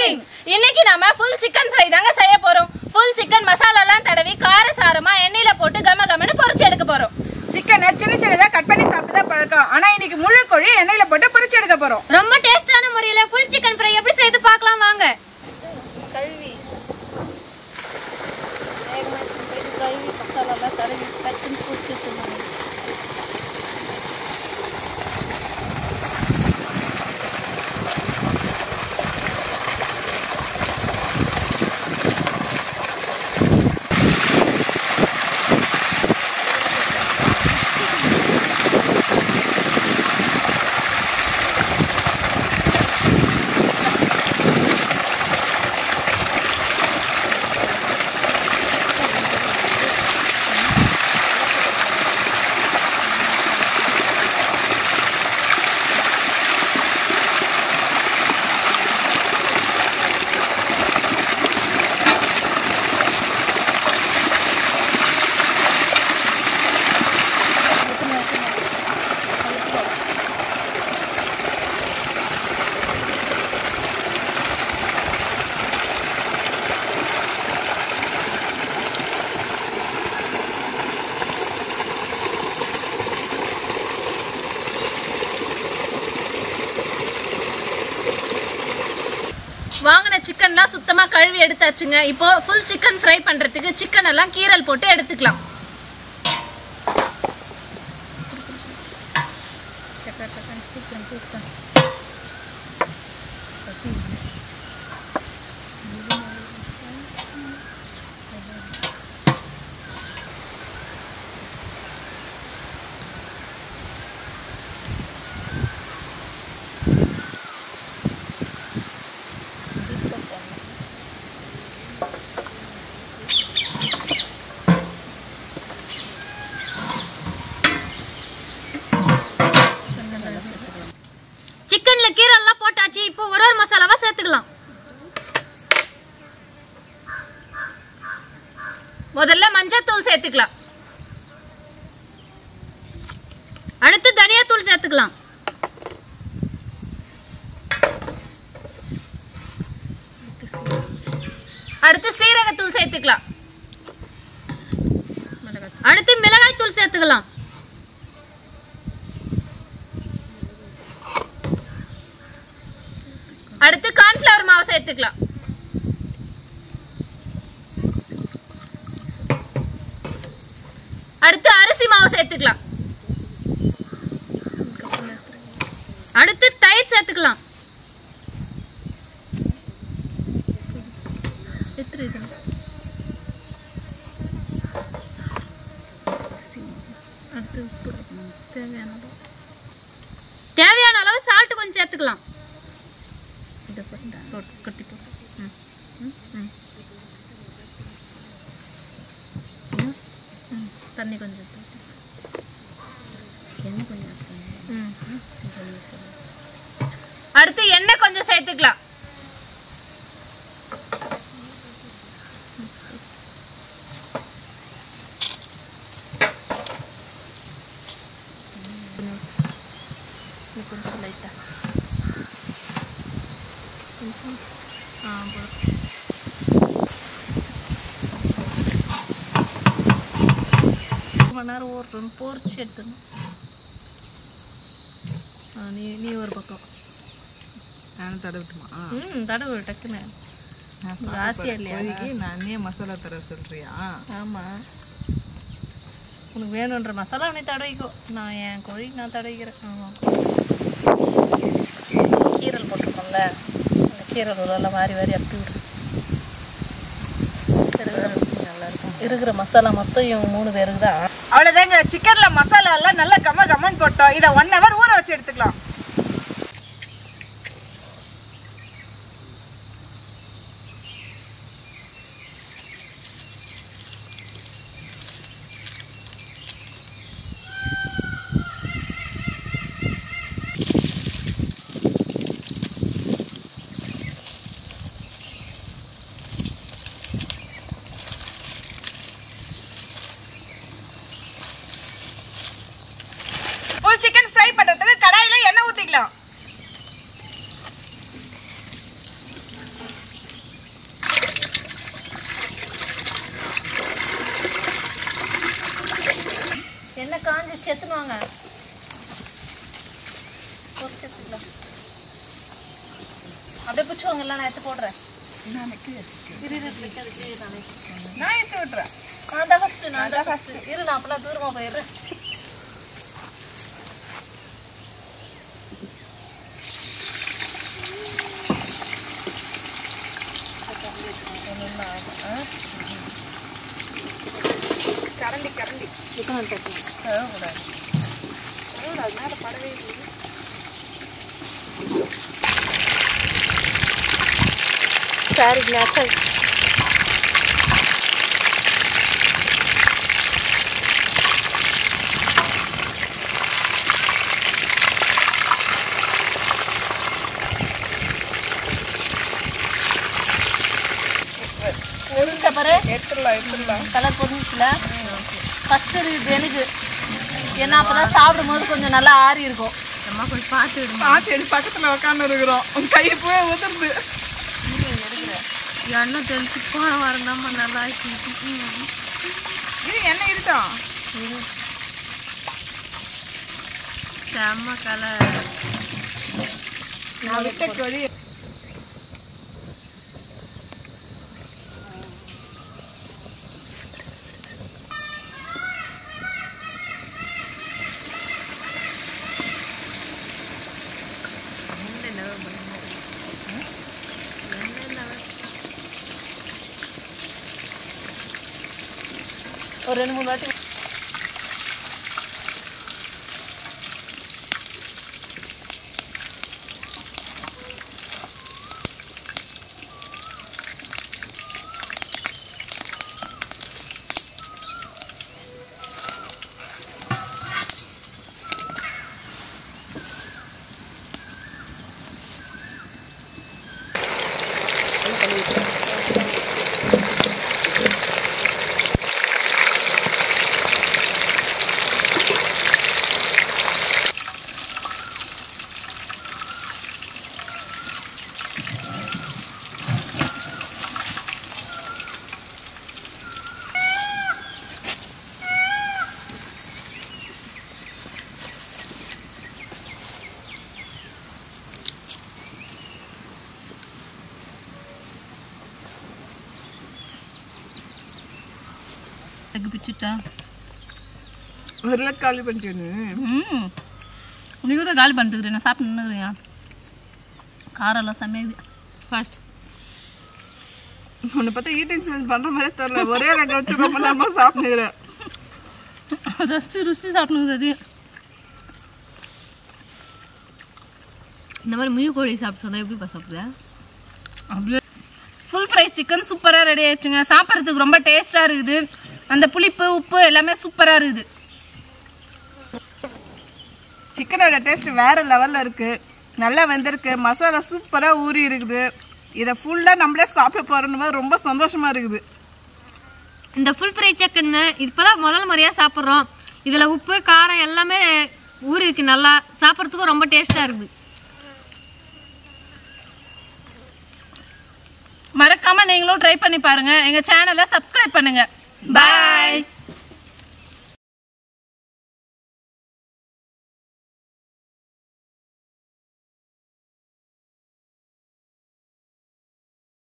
Cooking இன்னைக்கு நாம full chicken fry தாங்க செய்ய போறோம் ஃபுல் சிக்கன் மசாலாலாம் தடவி காரசாரமா எண்ணெயில போட்டு கம கமன்னு பொரிச்சு எடுக்க போறோம் சிக்கனை சின்ன சின்னதா கட் பண்ணி சாப்பிட்டு தான் பழக்கம் ஆனா இன்னைக்கு முழு கோழி எண்ணெயில போட்டு பொரிச்சு எடுக்க போறோம் ரொம்ப டேஸ்டான முறையில ஃபுல் சிக்கன் ஃப்ரை எப்படி செய்து பார்க்கலாம் வாங்க கழுவி கழுவி மசாலாலாம் தடவி டக்குன்னு பொரிச்சு எடுத்துக்கணும் வாங்கின சிக்கன்லாம் சுத்தமா கழுவி எடுத்தாச்சுங்க இப்போ ஃபுல் சிக்கன் ஃப்ரை பண்றதுக்கு சிக்கன் எல்லாம் கீரல் போட்டு எடுத்துக்கலாம் சிக்கன்ல கீரை எல்லாம் போட்டாச்சு இப்போ ஒரு ஒரு மசாலாவா சேர்த்துக்கலாம் முதல்ல மஞ்சத்தூள் சேர்த்துக்கலாம் அடுத்து தனியாத்தூள் சேர்த்துக்கலாம் அடுத்து சீரகத்தூள் சேர்த்துக்கலாம் அடுத்து மிளகாய் தூள் சேர்த்துக்கலாம் அடுத்து கார்ன்ஃபிளவர் மாவு சேர்த்துக்கலாம் அடுத்து அரிசி மாவு சேர்த்துக்கலாம் அடுத்து தயிர் சேர்த்துக்கலாம் தேவையான அளவு சால்ட் கொஞ்சம் சேர்த்துக்கலாம் தண்ணி கொஞ்சம் அடுத்து எண்ணெய் கொஞ்சம் சேர்த்துக்கலாம் கொஞ்சம் லைட்டா கொஞ்சம் ஆ போதும். ஒரு மணி நேரம் ஓட்டுறோம் பொரிச்சு எடுத்துணும் ஆ, நீ நீ ஒரு பக்கம் நானும் தடவிட்டுமா ம் தடவை டக்குன்னு உனக்கு ஆசையா இல்லையா நானே மசாலா தர சொல்றியா ஆமா உனக்கு வேணுன்ற மசாலா நீ தடவிக்கோ நான் என் கோழி நான் தடவிக்கிறேன் ஆமா கீரல் போட்டிருக்கோம்ல அந்த கீரல் உள்ள வாரி வாரி அப்படி விடு இருக்கிற நல்லா இருக்கும் இருக்கிற மசாலா மொத்தம் இவங்க மூணு பேருக்கு தான் அவ்வளவுதாங்க சிக்கன்ல மசாலா எல்லாம் நல்லா கம கமன் கொட்டும் இதை ஒன் ஹவர் ஊற வச்சு எடுத்துக்கலாம் ஃபுல் சிக்கன் ஃப்ரை பண்றதுக்கு கடாயில எண்ணெய் பொரிச்சு எடுத்துன்னு வாங்க பொரிச்சு எடுத்துக்கலாம் அப்படியே பிடிச்சவங்க எல்லாம் நான் எடுத்து போடுறேன் இரு இரு வைக்காது கீழே நானே நான் எடுத்து விட்டுறேன் நான் தான் ஃபர்ஸ்ட் நான் தான் ஃபர்ஸ்ட் இரு நான் அப்பலாம் தூரமா போயிடுறேன் கரண்டி கரண்டி சிக்கன் எடுத்து தேவைப்படாது தேவைப்படாது மேலே படவே இல்லை சாரி நேச்சர் நெருஞ்ச பாரு எடுத்துடலாம் எடுத்துடலாம் கலர் பொரிஞ்சிச்சுல ஃபர்ஸ்ட் இது எனக்கு ஏன்னா அப்பதான் சாப்பிடும் போது கொஞ்சம் நல்லா ஆறி இருக்கும் அம்மா போய் பார்த்து விடுமா பார்த்து எடு பக்கத்தில் உட்காந்து இருக்கிறோம் உன் கை போய் உதிர்ந்து எண்ணெய் தெளிச்சு போன வாரம் தான் நல்லா ஆயிடுச்சு இது என்ன இருக்கட்டும் செம்ம கலர் நான் விட்ட கொதி ஒரு ரெண்டு மூணு வாட்டி எக்கு பிச்சுட்டா உருளைக்காளி பண்ணிட்டு ம் நீ கூட காலி பண்ணிட்டுக்கிறேன் நான் சாப்பிட்டு நின்றுக்கிறேன் காரெல்லாம் செம்மையுது ஃபர்ஸ்ட் உன்னை பார்த்தா ஈட்டிங் சேஞ்ச் பண்ணுற மாதிரி தெரியல ஒரே ரகம் வச்சு ரொம்ப நேரமா சாப்பிட்டுக்கிறேன் ஜஸ்ட்டு ருசி சாப்பிட்டுங்குது அது இந்த மாதிரி முயு கோழி சாப்பிட்டு சொன்னா எப்படிப்பா சாப்பிடுற அப்படியே ஃபுல் ஃப்ரைஸ் சிக்கன் சூப்பராக ரெடி ஆயிடுச்சுங்க சாப்பிட்றதுக்கு ரொம்ப டேஸ்ட்டாக இருக்குது அந்த புளிப்பு உப்பு எல்லாமே சூப்பராக இருக்குது சிக்கனோட டேஸ்ட் வேற லெவல்ல இருக்கு நல்லா வெந்திருக்கு மசாலா சூப்பரா ஊறி இருக்குது இதை ஃபுல்லா நம்மளே சாப்பிட போறோம் ரொம்ப சந்தோஷமா இருக்குது இந்த ஃபுல் ஃப்ரை சிக்கன் இப்போதான் முதல் முறையாக சாப்பிட்றோம் இதில் உப்பு காரம் எல்லாமே ஊறி இருக்கு நல்லா சாப்பிட்றதுக்கும் ரொம்ப டேஸ்ட்டாக இருக்குது மறக்காம நீங்களும் ட்ரை பண்ணி பாருங்க எங்க சேனலை சப்ஸ்கிரைப் பண்ணுங்க பாய்